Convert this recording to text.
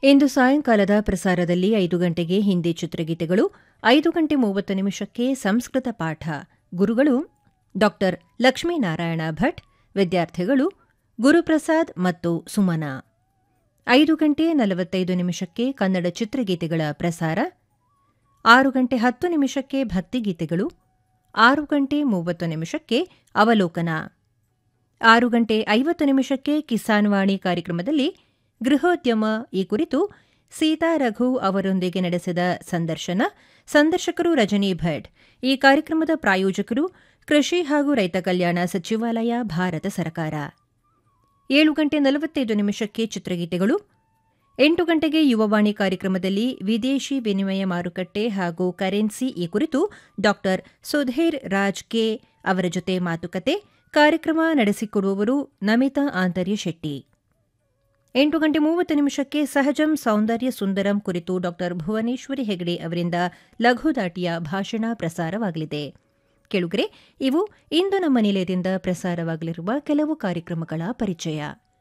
ಇಂದು ಸಾಯಂಕಾಲದ ಪ್ರಸಾರದಲ್ಲಿ ಐದು ಗಂಟೆಗೆ ಹಿಂದಿ ಚಿತ್ರಗೀತೆಗಳು ಐದು ಗಂಟೆ ಮೂವತ್ತು ನಿಮಿಷಕ್ಕೆ ಸಂಸ್ಕೃತ ಪಾಠ ಗುರುಗಳು ಡಾ ಲಕ್ಷ್ಮೀನಾರಾಯಣ ಭಟ್ ವಿದ್ಯಾರ್ಥಿಗಳು ಗುರುಪ್ರಸಾದ್ ಮತ್ತು ಸುಮನಾ ಐದು ಗಂಟೆ ನಲವತ್ತೈದು ನಿಮಿಷಕ್ಕೆ ಕನ್ನಡ ಚಿತ್ರಗೀತೆಗಳ ಪ್ರಸಾರ ಆರು ಗಂಟೆ ಹತ್ತು ನಿಮಿಷಕ್ಕೆ ಭಕ್ತಿಗೀತೆಗಳು ಆರು ಗಂಟೆ ಮೂವತ್ತು ನಿಮಿಷಕ್ಕೆ ಅವಲೋಕನ ಆರು ಗಂಟೆ ಐವತ್ತು ನಿಮಿಷಕ್ಕೆ ಕಿಸಾನ್ ವಾಣಿ ಕಾರ್ಯಕ್ರಮದಲ್ಲಿ ಗೃಹೋದ್ಯಮ ಈ ಕುರಿತು ಸೀತಾ ರಘು ಅವರೊಂದಿಗೆ ನಡೆಸಿದ ಸಂದರ್ಶನ ಸಂದರ್ಶಕರು ರಜನಿ ಭಟ್ ಈ ಕಾರ್ಯಕ್ರಮದ ಪ್ರಾಯೋಜಕರು ಕೃಷಿ ಹಾಗೂ ರೈತ ಕಲ್ಯಾಣ ಸಚಿವಾಲಯ ಭಾರತ ಸರ್ಕಾರ ಏಳು ಗಂಟೆ ನಲವತ್ತೈದು ನಿಮಿಷಕ್ಕೆ ಚಿತ್ರಗೀತೆಗಳು ಎಂಟು ಗಂಟೆಗೆ ಯುವವಾಣಿ ಕಾರ್ಯಕ್ರಮದಲ್ಲಿ ವಿದೇಶಿ ವಿನಿಮಯ ಮಾರುಕಟ್ಟೆ ಹಾಗೂ ಕರೆನ್ಸಿ ಈ ಕುರಿತು ಡಾ ಸುಧೀರ್ ರಾಜ್ ಕೆ ಅವರ ಜೊತೆ ಮಾತುಕತೆ ಕಾರ್ಯಕ್ರಮ ನಡೆಸಿಕೊಡುವವರು ನಮಿತಾ ಆಂತರ್ಯ ಶೆಟ್ಟಿ ಎಂಟು ಗಂಟೆ ಮೂವತ್ತು ನಿಮಿಷಕ್ಕೆ ಸಹಜಂ ಸೌಂದರ್ಯ ಸುಂದರಂ ಕುರಿತು ಡಾ ಭುವನೇಶ್ವರಿ ಹೆಗಡೆ ಅವರಿಂದ ಲಘುದಾಟಿಯ ಭಾಷಣ ಪ್ರಸಾರವಾಗಲಿದೆ ಕೆಳುಗರೆ ಇವು ಇಂದು ನಮ್ಮ ನಿಲಯದಿಂದ ಪ್ರಸಾರವಾಗಲಿರುವ ಕೆಲವು ಕಾರ್ಯಕ್ರಮಗಳ ಪರಿಚಯ